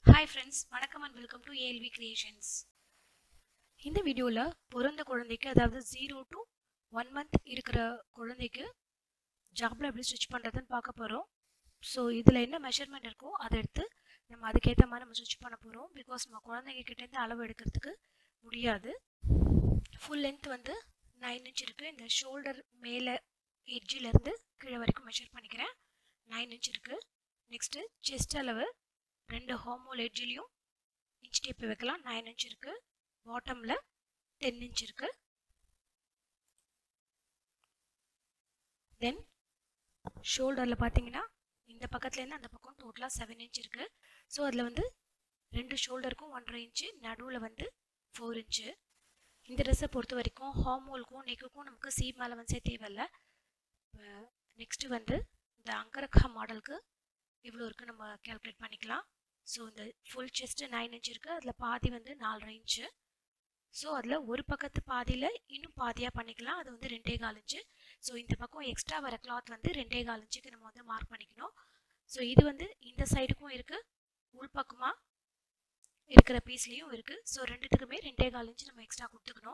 hi friends வணக்கம் and welcome to ALV creations இந்த வீடியோவில் பிறந்த குழந்தைக்கு அதாவது ஜீரோ டு ஒன் மந்த் இருக்கிற குழந்தைக்கு ஜாப்பில் எப்படி ஸ்டிச் பண்ணுறதுன்னு பார்க்க போகிறோம் ஸோ இதில் என்ன மெஷர்மெண்ட் இருக்கோ அதை எடுத்து நம்ம அதுக்கேற்ற மாதிரி நம்ம ஸ்டிச் பண்ண போகிறோம் பிகாஸ் நம்ம குழந்தைங்க கிட்டேருந்து அளவு எடுக்கிறதுக்கு முடியாது ஃபுல் லென்த் வந்து நைன் இன்ச் இருக்குது இந்த ஷோல்டர் மேலே எட்ஜிலேருந்து கீழே வரைக்கும் மெஷர் பண்ணிக்கிறேன் நைன் இன்ச் இருக்குது நெக்ஸ்ட்டு செஸ்ட் அளவு ரெண்டு ஹோமோல் எட்ஜிலையும் இன்ச் டேப் வைக்கலாம் நைன் இன்ச் இருக்குது பாட்டமில் டென் இன்ச் இருக்குது தென் ஷோல்டரில் பார்த்தீங்கன்னா இந்த பக்கத்துலேருந்து அந்த பக்கம் டோட்டலாக செவன் இன்ச் இருக்குது ஸோ அதில் வந்து ரெண்டு ஷோல்டருக்கும் ஒன்றரை இன்ச்சு நடுவில் வந்து ஃபோர் இன்ச்சு இந்த ட்ரெஸ்ஸை பொறுத்த வரைக்கும் ஹார்மோலுக்கும் நெக்குக்கும் நமக்கு சீம் அலவன்ஸே தேவையில்லை நெக்ஸ்ட்டு வந்து இந்த அங்கரக்கா மாடலுக்கு இவ்வளோ இருக்குது நம்ம கேல்குலேட் பண்ணிக்கலாம் ஸோ இந்த ஃபுல் செஸ்ட்டு நைன் இன்ச் இருக்குது அதில் பாதி வந்து நாலரை இன்ச்சு ஸோ அதில் ஒரு பக்கத்து பாதியில் இன்னும் பாதியாக பண்ணிக்கலாம் அது வந்து ரெண்டே கால் இன்ச்சு ஸோ இந்த பக்கம் எக்ஸ்ட்ரா வர கிளாத் வந்து ரெண்டே கால் இன்ச்சுக்கு நம்ம வந்து மார்க் பண்ணிக்கணும் ஸோ இது வந்து இந்த சைடுக்கும் இருக்குது உள்பக்கமாக இருக்கிற பீஸ்லேயும் இருக்குது ஸோ ரெண்டுத்துக்குமே ரெண்டே கால் இன்ச்சு நம்ம எக்ஸ்ட்ரா கொடுத்துக்கணும்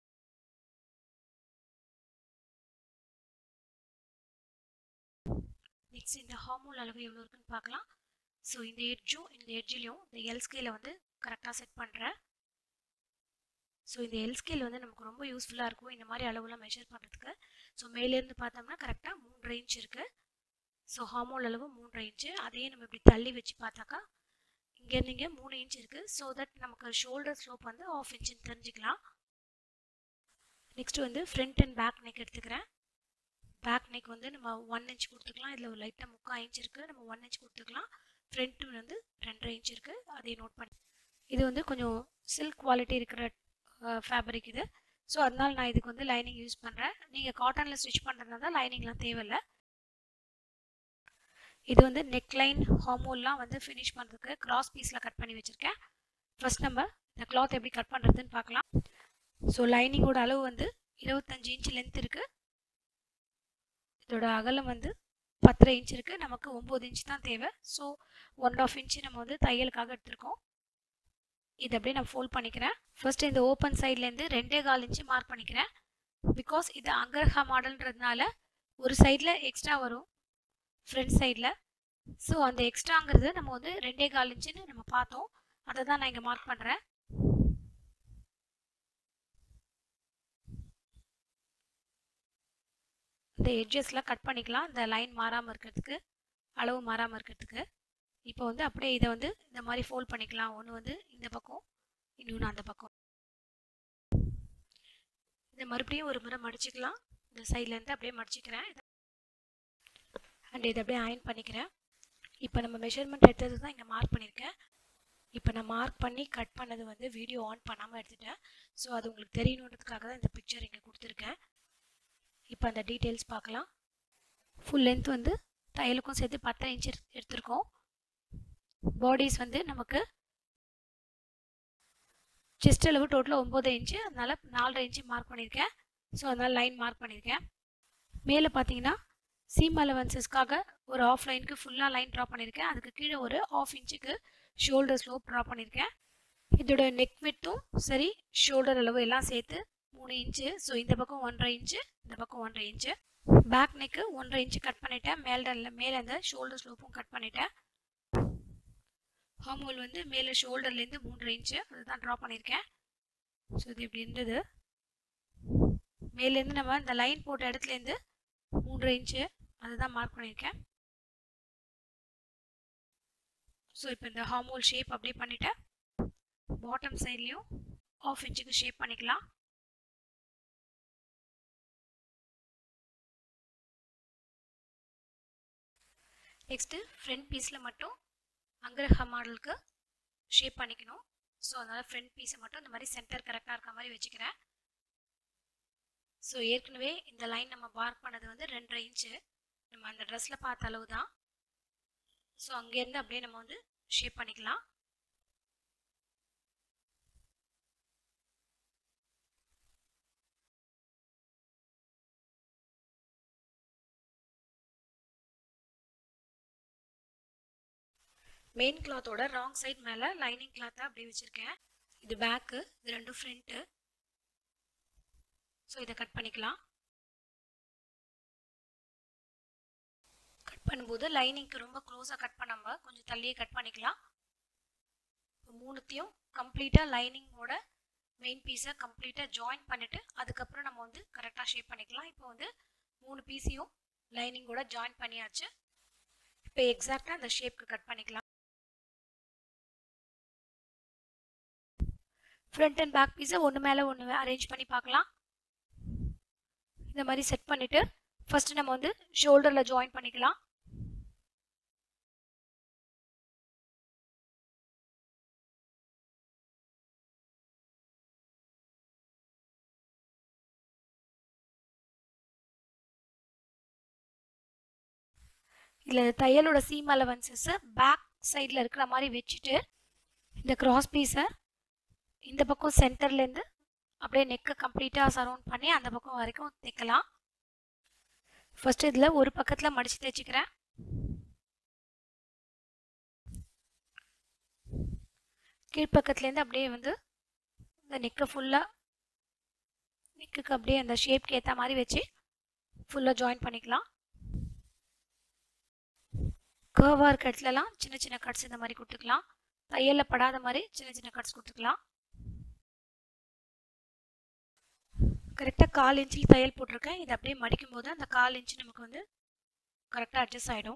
நெக்ஸ்ட் இந்த ஹார்மோன் அளவு எவ்வளோ இருக்குன்னு பார்க்கலாம் ஸோ இந்த எட்ஜும் இந்த எட்ஜிலையும் இந்த எல் ஸ்கேலை வந்து கரெக்டாக செட் பண்ணுறேன் ஸோ இந்த எல் ஸ்கேல் வந்து நமக்கு ரொம்ப யூஸ்ஃபுல்லாக இருக்கும் இந்த மாதிரி அளவுலாம் மெஷர் பண்ணுறதுக்கு ஸோ மேலேருந்து பார்த்தோம்னா கரெக்டாக மூன்றரை இன்ச் இருக்குது ஸோ ஹார்மோன் அளவு மூன்றரை இன்ச்சு அதையே நம்ம இப்படி தள்ளி வச்சு பார்த்தாக்கா இங்கேருந்து இங்கே மூணு இன்ச் இருக்குது ஸோ தட் நமக்கு ஷோல்டர் ஸ்லோப் வந்து ஆஃப் இன்ச்சுன்னு தெரிஞ்சுக்கலாம் நெக்ஸ்ட் வந்து ஃப்ரண்ட் அண்ட் பேக் நெக் எடுத்துக்கிறேன் பேக் நெக் வந்து நம்ம ஒன் இன்ச் கொடுத்துக்கலாம் இதில் ஒரு லைட்டாக முக்கால் இன்ச் இருக்குது நம்ம ஒன் இன்ச் கொடுத்துக்கலாம் ஃப்ரண்ட்டு வந்து ரெண்டரை இன்ச் இருக்குது அதையும் நோட் பண்ணி இது வந்து கொஞ்சம் சில்க் குவாலிட்டி இருக்கிற ஃபேப்ரிக் இது ஸோ அதனால் நான் இதுக்கு வந்து லைனிங் யூஸ் பண்ணுறேன் நீங்கள் காட்டனில் ஸ்டிச் பண்ணுறதா தான் லைனிங்லாம் தேவையில்லை இது வந்து நெக் லைன் ஹார்மோன்லாம் வந்து ஃபினிஷ் பண்ணுறதுக்கு கிராஸ் பீஸில் கட் பண்ணி வச்சுருக்கேன் ஃபஸ்ட் நம்ம இந்த கிளாத் எப்படி கட் பண்ணுறதுன்னு பார்க்கலாம் ஸோ லைனிங்கோட அளவு வந்து இருபத்தஞ்சி இன்ச் லென்த் இருக்குது இதோட அகலம் வந்து பத்தரை இன்ச் இருக்குது நமக்கு ஒம்பது இன்ச் தான் தேவை ஸோ ஒன் ஆஃப் இன்ச்சு நம்ம வந்து தையலுக்காக எடுத்திருக்கோம் இது அப்படியே நான் ஃபோல்ட் பண்ணிக்கிறேன் ஃபர்ஸ்ட் இந்த ஓப்பன் சைட்லேருந்து ரெண்டே கால் இன்ச்சு மார்க் பண்ணிக்கிறேன் பிகாஸ் இது அங்கர்ஹா மாடல்ன்றதுனால ஒரு சைடில் எக்ஸ்ட்ரா வரும் ஃப்ரண்ட் சைடில் ஸோ அந்த எக்ஸ்ட்ராங்கிறது நம்ம வந்து ரெண்டே கால் இன்ச்சுன்னு நம்ம பார்த்தோம் அதை தான் நான் இங்கே மார்க் பண்ணுறேன் இந்த எட்ஜஸ்லாம் கட் பண்ணிக்கலாம் இந்த லைன் மாறாமல் இருக்கிறதுக்கு அளவு மாறாமல் இருக்கிறதுக்கு இப்போ வந்து அப்படியே இதை வந்து இந்த மாதிரி ஃபோல்ட் பண்ணிக்கலாம் ஒன்று வந்து இந்த பக்கம் இன்னொன்று அந்த பக்கம் இதை மறுபடியும் ஒரு முறை மடிச்சுக்கலாம் இந்த சைட்லேருந்து அப்படியே மடிச்சுக்கிறேன் அண்ட் இதை அப்படியே அயன் பண்ணிக்கிறேன் இப்போ நம்ம மெஷர்மெண்ட் எடுத்தது தான் இங்கே மார்க் பண்ணியிருக்கேன் இப்போ நான் மார்க் பண்ணி கட் பண்ணது வந்து வீடியோ ஆன் பண்ணாமல் எடுத்துட்டேன் ஸோ அது உங்களுக்கு தெரியணுன்றதுக்காக தான் இந்த பிக்சர் இங்கே கொடுத்துருக்கேன் இப்போ அந்த டீட்டெயில்ஸ் பார்க்கலாம் ஃபுல் லென்த் வந்து தையலுக்கும் சேர்த்து பத்தரை இன்ச் எடுத்திருக்கோம் பாடிஸ் வந்து நமக்கு செஸ்ட் அளவு டோட்டலாக ஒம்பது இன்ச்சு அதனால் நாலரை இன்ச்சு மார்க் பண்ணியிருக்கேன் ஸோ அதனால் லைன் மார்க் பண்ணியிருக்கேன் மேலே பார்த்தீங்கன்னா சீம் அலவன்சஸ்க்காக ஒரு ஆஃப் லைனுக்கு ஃபுல்லாக லைன் ட்ரா பண்ணியிருக்கேன் அதுக்கு கீழே ஒரு ஆஃப் இன்ச்சுக்கு ஷோல்டர் ஸ்லோப் ட்ரா பண்ணியிருக்கேன் இதோட நெக் வித்தும் சரி ஷோல்டர் அளவு எல்லாம் சேர்த்து மூணு இன்ச்சு ஸோ இந்த பக்கம் ஒன்றரை இன்ச்சு இந்த பக்கம் ஒன்றரை இன்ச்சு பேக் நெக்கு ஒன்றரை இன்ச்சு கட் பண்ணிட்டேன் மேலே மேலே அந்த ஷோல்டர் ஸ்லோப்பும் கட் பண்ணிட்டேன் ஹார்மோல் வந்து மேலே ஷோல்டர்லேருந்து மூன்றரை இன்ச்சு அதுதான் ட்ரா பண்ணியிருக்கேன் ஸோ இது இப்படி இருந்தது மேலேருந்து நம்ம இந்த லைன் போட்ட இடத்துலேருந்து மூன்றரை இன்ச்சு அதுதான் மார்க் பண்ணியிருக்கேன் ஸோ இப்போ இந்த ஹார்மோல் ஷேப் அப்படியே பண்ணிவிட்டேன் பாட்டம் சைட்லேயும் ஆஃப் இன்ச்சுக்கு ஷேப் பண்ணிக்கலாம் நெக்ஸ்ட்டு ஃப்ரண்ட் பீஸில் மட்டும் அங்கரஹா மாடலுக்கு ஷேப் பண்ணிக்கணும் ஸோ அதனால் ஃப்ரண்ட் பீஸை மட்டும் இந்த மாதிரி சென்டர் கரெக்டாக இருக்க மாதிரி வச்சுக்கிறேன் ஸோ ஏற்கனவே இந்த லைன் நம்ம மார்க் பண்ணது வந்து ரெண்டரை இன்ச்சு நம்ம அந்த ட்ரெஸ்ஸில் பார்த்த அளவு தான் ஸோ அங்கேருந்து அப்படியே நம்ம வந்து ஷேப் பண்ணிக்கலாம் மெயின் கிளாத்தோட ராங் சைட் மேலே லைனிங் கிளாத்தை அப்படியே வச்சுருக்கேன் இது பேக்கு இது ரெண்டும் ஃப்ரண்ட்டு ஸோ இதை கட் பண்ணிக்கலாம் கட் பண்ணும்போது லைனிங்க்கு ரொம்ப க்ளோஸாக கட் பண்ணாமல் கொஞ்சம் தள்ளியே கட் பண்ணிக்கலாம் இப்போ மூணுத்தையும் கம்ப்ளீட்டாக லைனிங்கோட மெயின் பீஸை கம்ப்ளீட்டாக ஜாயின் பண்ணிவிட்டு அதுக்கப்புறம் நம்ம வந்து கரெக்டாக ஷேப் பண்ணிக்கலாம் இப்போ வந்து மூணு பீஸையும் லைனிங்கோட ஜாயின் பண்ணியாச்சு இப்போ எக்ஸாக்டாக அந்த ஷேப்க்கு கட் பண்ணிக்கலாம் ஃப்ரண்ட் அண்ட் பேக் பீஸை ஒன்று மேலே ஒன்று அரேஞ்ச் பண்ணி பார்க்கலாம் இந்த மாதிரி செட் பண்ணிவிட்டு ஃபஸ்ட்டு நம்ம வந்து ஷோல்டரில் ஜாயின் பண்ணிக்கலாம் இதில் தையலோட சீம் அலவன்சஸை பேக் சைடில் இருக்கிற மாதிரி வச்சுட்டு இந்த கிராஸ் பீஸை இந்த பக்கம் சென்டர்லேருந்து அப்படியே நெக்கை கம்ப்ளீட்டாக சரவுண்ட் பண்ணி அந்த பக்கம் வரைக்கும் தைக்கலாம் ஃபஸ்ட்டு இதில் ஒரு பக்கத்தில் மடித்து தைச்சிக்கிறேன் கீழ்ப்பக்கத்துலேருந்து அப்படியே வந்து இந்த நெக்கை ஃபுல்லாக நெக்குக்கு அப்படியே அந்த ஷேப்க்கு ஏற்ற மாதிரி வச்சு ஃபுல்லாக ஜாயின் பண்ணிக்கலாம் கேர்வாக இருக்க இடத்துலலாம் சின்ன சின்ன கட்ஸ் இந்த மாதிரி கொடுத்துக்கலாம் தையலில் படாத மாதிரி சின்ன சின்ன கட்ஸ் கொடுத்துக்கலாம் கரெக்டாக கால் இன்ச்சில் தையல் போட்டிருக்கேன் இதை அப்படியே மடிக்கும் போது அந்த கால் இன்ச்சு நமக்கு வந்து கரெக்டாக அட்ஜஸ்ட் ஆகிடும்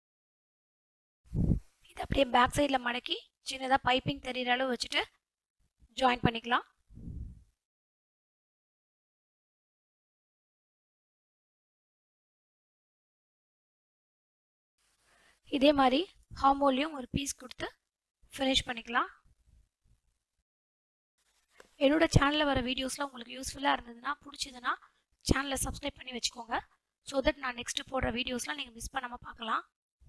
இதை அப்படியே பேக் சைடில் மடக்கி சின்னதாக பைப்பிங் தெரிகிற அளவு வச்சுட்டு ஜாயின் பண்ணிக்கலாம் இதே மாதிரி ஹார்மோலியும் ஒரு பீஸ் கொடுத்து ஃபினிஷ் பண்ணிக்கலாம் என்னோட சேனலில் வர வீடியோஸ்லாம் உங்களுக்கு யூஸ்ஃபுல்லாக இருந்ததுன்னா பிடிச்சதுன்னா சேனலை சப்ஸ்கிரைப் பண்ணி வச்சுக்கோங்க ஸோ தட் நான் நெக்ஸ்ட்டு போடுற வீடியோஸ்லாம் நீங்கள் மிஸ் பண்ணாமல் பார்க்கலாம்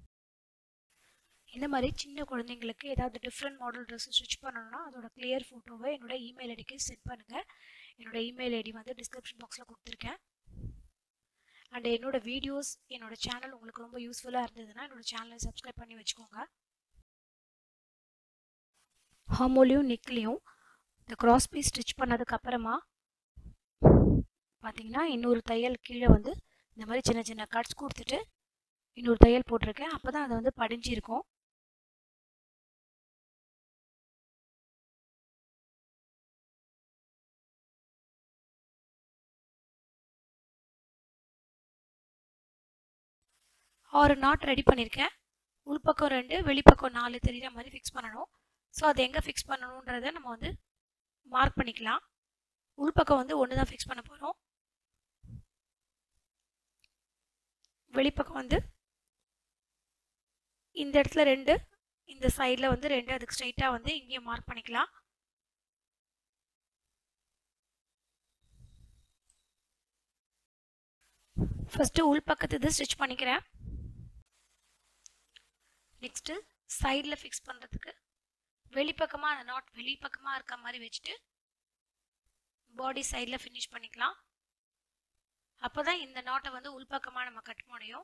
இந்த மாதிரி சின்ன குழந்தைங்களுக்கு ஏதாவது டிஃப்ரெண்ட் மாடல் ட்ரெஸ் ஸ்டிச் பண்ணணும்னா அதோட கிளியர் ஃபோட்டோவை என்னோட இமெயில் ஐடிக்கு சென்ட் பண்ணுங்கள் என்னோட இமெயில் ஐடி வந்து டிஸ்கிரிப்ஷன் பாக்ஸில் கொடுத்துருக்கேன் அண்ட் என்னோட வீடியோஸ் என்னோட சேனல் உங்களுக்கு ரொம்ப யூஸ்ஃபுல்லாக இருந்ததுன்னா என்னோட சேனலை சப்ஸ்கிரைப் பண்ணி வச்சுக்கோங்க ஹார்மோலியும் நெக்லேயும் இந்த கிராஸ் பீஸ் ஸ்டிச் பண்ணதுக்கு அப்புறமா பார்த்தீங்கன்னா இன்னொரு தையல் கீழே வந்து இந்த மாதிரி சின்ன சின்ன கட்ஸ் கொடுத்துட்டு இன்னொரு தையல் போட்டிருக்கேன் அப்போ தான் அது வந்து படிஞ்சிருக்கும் ஆறு நாட் ரெடி பண்ணியிருக்கேன் உள்பக்கம் ரெண்டு வெளிப்பக்கம் நாலு தெரிகிற மாதிரி ஃபிக்ஸ் பண்ணணும் ஸோ அது எங்கே ஃபிக்ஸ் பண்ணணுன்றதை நம்ம வந்து மார்க் பண்ணிக்கலாம் உள்பக்கம் வந்து ஒன்று தான் ஃபிக்ஸ் பண்ண போகிறோம் வெளிப்பக்கம் வந்து இந்த இடத்துல ரெண்டு இந்த சைடில் வந்து ரெண்டு அதுக்கு ஸ்ட்ரைட்டாக வந்து இங்கேயும் மார்க் பண்ணிக்கலாம் ஃபஸ்ட்டு உள் பக்கத்து இது ஸ்டிச் பண்ணிக்கிறேன் நெக்ஸ்ட்டு சைடில் ஃபிக்ஸ் பண்ணுறதுக்கு வெளிப்பக்கமாக அந்த நாட் வெளிப்பக்கமாக இருக்க மாதிரி வச்சுட்டு பாடி சைடில் ஃபினிஷ் பண்ணிக்கலாம் அப்போ தான் இந்த நாட்டை வந்து உள்பக்கமாக நம்ம கட் முடியும்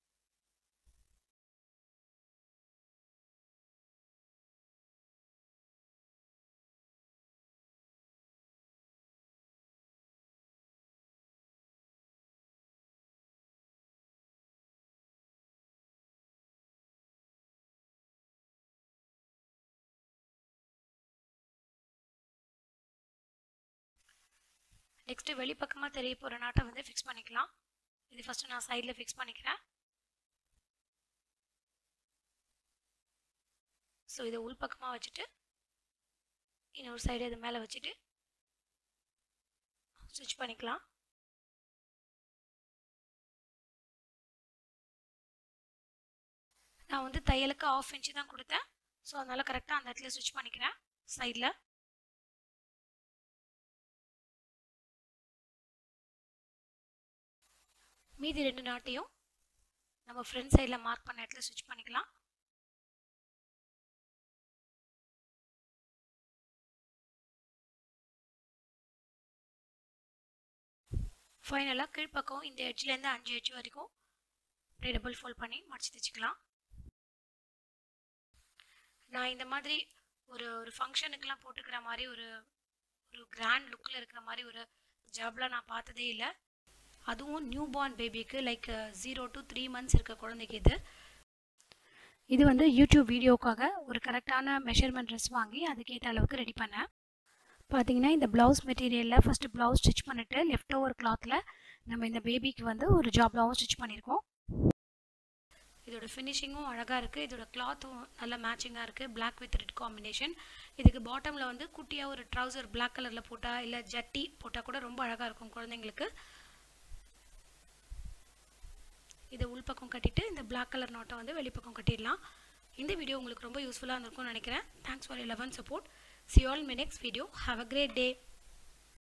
நெக்ஸ்ட்டு வெளிப்பக்கமாக தெரிய போகிற நாட்டை வந்து ஃபிக்ஸ் பண்ணிக்கலாம் இது ஃபஸ்ட்டு நான் சைடில் ஃபிக்ஸ் பண்ணிக்கிறேன் ஸோ இதை உள்பக்கமாக வச்சுட்டு இன்னொரு சைடு இது மேலே வச்சுட்டு ஸ்டிச் பண்ணிக்கலாம் நான் வந்து தையலுக்கு ஆஃப் இன்ச்சு தான் கொடுத்தேன் ஸோ அதனால் கரெக்டாக அந்த இடத்துல ஸ்டிச் பண்ணிக்கிறேன் சைடில் மீதி ரெண்டு நாட்டையும் நம்ம ஃப்ரண்ட் சைடில் மார்க் பண்ண இடத்துல ஸ்டிச் பண்ணிக்கலாம் ஃபைனலாக கீழ்ப்பக்கம் இந்த எட்ஜ்லேருந்து அஞ்சு எட்ஜ் வரைக்கும் அப்படியே டபுள் ஃபோல்ட் பண்ணி மடிச்சு தைச்சிக்கலாம் நான் இந்த மாதிரி ஒரு ஒரு ஃபங்க்ஷனுக்கெலாம் போட்டுக்கிற மாதிரி ஒரு ஒரு கிராண்ட் லுக்கில் இருக்கிற மாதிரி ஒரு ஜாப்லாம் நான் பார்த்ததே இல்லை அதுவும் நியூ பார்ன் பேபிக்கு like zero to three months இருக்க குழந்தைக்கு இது இது வந்து யூடியூப் வீடியோக்காக ஒரு கரெக்டான மெஷர்மெண்ட் ட்ரெஸ் வாங்கி அதுக்கேற்ற அளவுக்கு ரெடி பண்ணேன் பார்த்தீங்கன்னா இந்த ப்ளவுஸ் மெட்டீரியலில் ஃபஸ்ட்டு ப்ளவுஸ் ஸ்டிச் பண்ணிவிட்டு லெஃப்ட் ஓவர் கிளாத்தில் நம்ம இந்த பேபிக்கு வந்து ஒரு ஜாப்லாவும் ஸ்டிச் பண்ணியிருக்கோம் இதோட ஃபினிஷிங்கும் அழகாக இருக்குது இதோட கிளாத்தும் நல்ல மேட்சிங்காக இருக்குது பிளாக் வித் ரெட் காம்பினேஷன் இதுக்கு பாட்டமில் வந்து குட்டியாக ஒரு ட்ரௌசர் பிளாக் கலரில் போட்டால் இல்லை ஜட்டி போட்டால் கூட ரொம்ப அழகாக இருக்கும் குழந்தைங்களுக்கு இதை உள்பக்கம் கட்டிட்டு இந்த பிளாக் கலர் நோட்டை வந்து வெளிப்பக்கம் கட்டிடலாம் இந்த வீடியோ உங்களுக்கு ரொம்ப யூஸ்ஃபுல்லாக இருந்திருக்கும்னு நினைக்கிறேன் thanks for eleven support see all my next video have a great day